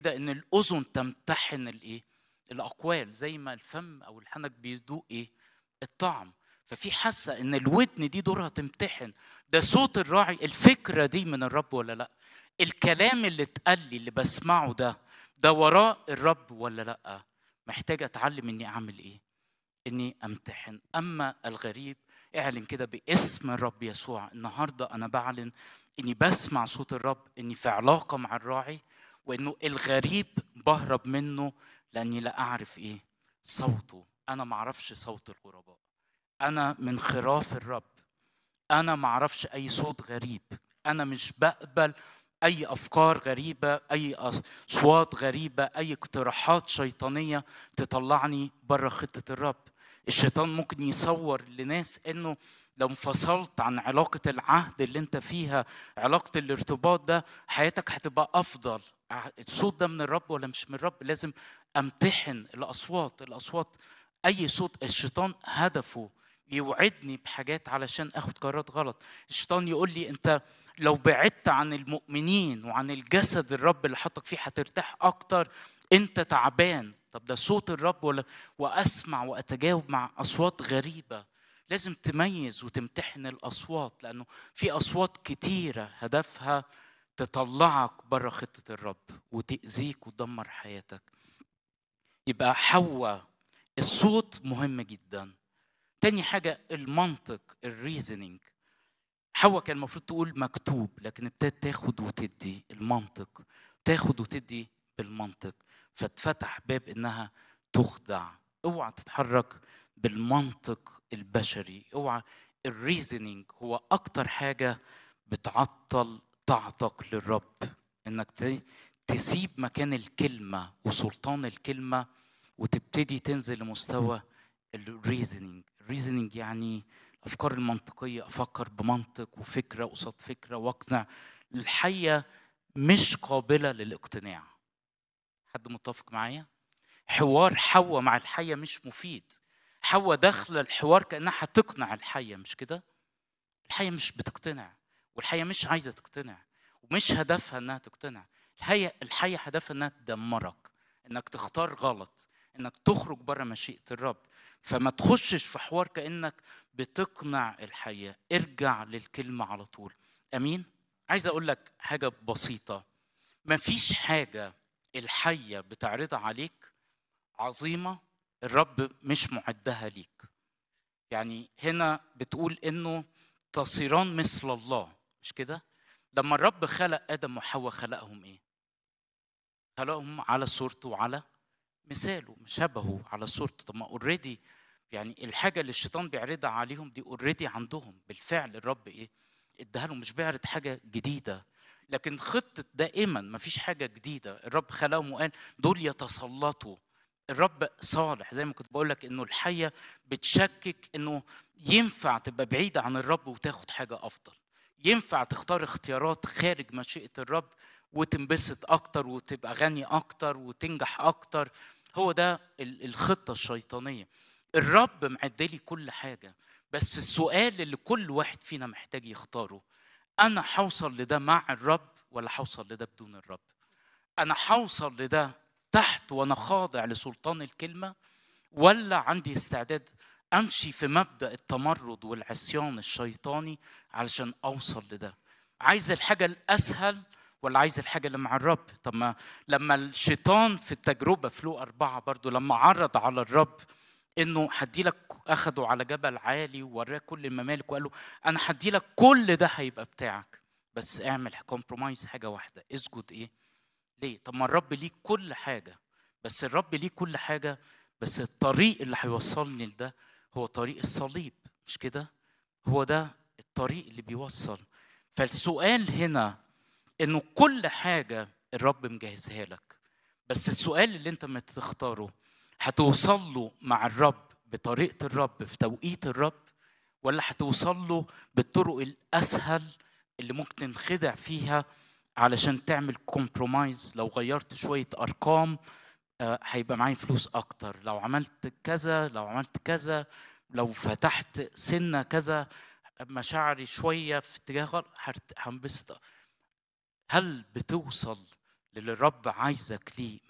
ده ان الاذن تمتحن الايه الاقوال زي ما الفم او الحنك بيدوق ايه الطعم ففي حاسه ان الودن دي دورها تمتحن ده صوت الراعي الفكره دي من الرب ولا لا الكلام اللي اتقال لي اللي بسمعه ده ده وراء الرب ولا لا محتاج اتعلم اني اعمل ايه اني امتحن اما الغريب اعلن كده باسم الرب يسوع النهارده انا بعلن اني بسمع صوت الرب اني في علاقه مع الراعي وانه الغريب بهرب منه لاني لا اعرف ايه صوته انا ما اعرفش صوت الغرباء انا من خراف الرب انا ما اعرفش اي صوت غريب انا مش بقبل اي افكار غريبه اي اصوات غريبه اي اقتراحات شيطانيه تطلعني بره خطه الرب الشيطان ممكن يصور لناس انه لو انفصلت عن علاقه العهد اللي انت فيها علاقه الارتباط ده حياتك هتبقى افضل الصوت ده من الرب ولا مش من الرب لازم امتحن الاصوات الاصوات اي صوت الشيطان هدفه يوعدني بحاجات علشان اخد قرارات غلط الشيطان يقول لي انت لو بعدت عن المؤمنين وعن الجسد الرب اللي حطك فيه هترتاح اكتر انت تعبان طب ده صوت الرب ولا واسمع واتجاوب مع اصوات غريبه لازم تميز وتمتحن الاصوات لانه في اصوات كتيره هدفها تطلعك بره خطه الرب وتاذيك وتدمر حياتك يبقى حواء الصوت مهم جدا تاني حاجة المنطق الريزنينج حواء كان المفروض تقول مكتوب لكن ابتدت تاخد وتدي المنطق تاخد وتدي بالمنطق فاتفتح باب انها تخدع اوعى تتحرك بالمنطق البشري اوعى الريزنينج هو اكتر حاجة بتعطل طاعتك للرب انك تسيب مكان الكلمة وسلطان الكلمة وتبتدي تنزل لمستوى الريزنينج الريزنينج يعني الافكار المنطقيه افكر بمنطق وفكره قصاد فكره واقنع الحيه مش قابله للاقتناع حد متفق معايا حوار حواء مع الحيه مش مفيد حواء داخله الحوار كانها هتقنع الحيه مش كده الحيه مش بتقتنع والحيه مش عايزه تقتنع ومش هدفها انها تقتنع الحيه الحيه هدفها انها تدمرك انك تختار غلط انك تخرج بره مشيئه الرب فما تخشش في حوار كانك بتقنع الحياه ارجع للكلمه على طول امين عايز اقول لك حاجه بسيطه ما فيش حاجه الحيه بتعرضها عليك عظيمه الرب مش معدها ليك يعني هنا بتقول انه تصيران مثل الله مش كده لما الرب خلق ادم وحواء خلقهم ايه خلقهم على صورته وعلى مثاله شبهه على صورته طب ما اوريدي يعني الحاجه اللي الشيطان بيعرضها عليهم دي اوريدي عندهم بالفعل الرب ايه اداها لهم مش بيعرض حاجه جديده لكن خطه دائما ما فيش حاجه جديده الرب خلقهم وقال دول يتسلطوا الرب صالح زي ما كنت بقول لك انه الحيه بتشكك انه ينفع تبقى بعيده عن الرب وتاخد حاجه افضل ينفع تختار اختيارات خارج مشيئه الرب وتنبسط اكتر وتبقى غني اكتر وتنجح اكتر هو ده الخطه الشيطانيه الرب معدلي كل حاجه بس السؤال اللي كل واحد فينا محتاج يختاره انا هوصل لده مع الرب ولا هوصل لده بدون الرب انا هوصل لده تحت وانا خاضع لسلطان الكلمه ولا عندي استعداد امشي في مبدا التمرد والعصيان الشيطاني علشان اوصل لده عايز الحاجه الاسهل ولا عايز الحاجه اللي مع الرب طب ما لما الشيطان في التجربه في لو أربعة برضو لما عرض على الرب انه هدي لك اخده على جبل عالي ووراه كل الممالك وقال له انا هدي لك كل ده هيبقى بتاعك بس اعمل كومبرومايز حاجه واحده اسجد ايه ليه طب ما الرب ليه كل حاجه بس الرب ليه كل حاجه بس الطريق اللي هيوصلني لده هو طريق الصليب مش كده هو ده الطريق اللي بيوصل فالسؤال هنا انه كل حاجه الرب مجهزها لك بس السؤال اللي انت ما تختاره هتوصل له مع الرب بطريقه الرب في توقيت الرب ولا هتوصل له بالطرق الاسهل اللي ممكن تنخدع فيها علشان تعمل كومبرومايز لو غيرت شويه ارقام هيبقى معايا فلوس اكتر لو عملت كذا لو عملت كذا لو فتحت سنه كذا مشاعري شويه في اتجاه غلط هنبسط هل بتوصل للي الرب عايزك ليه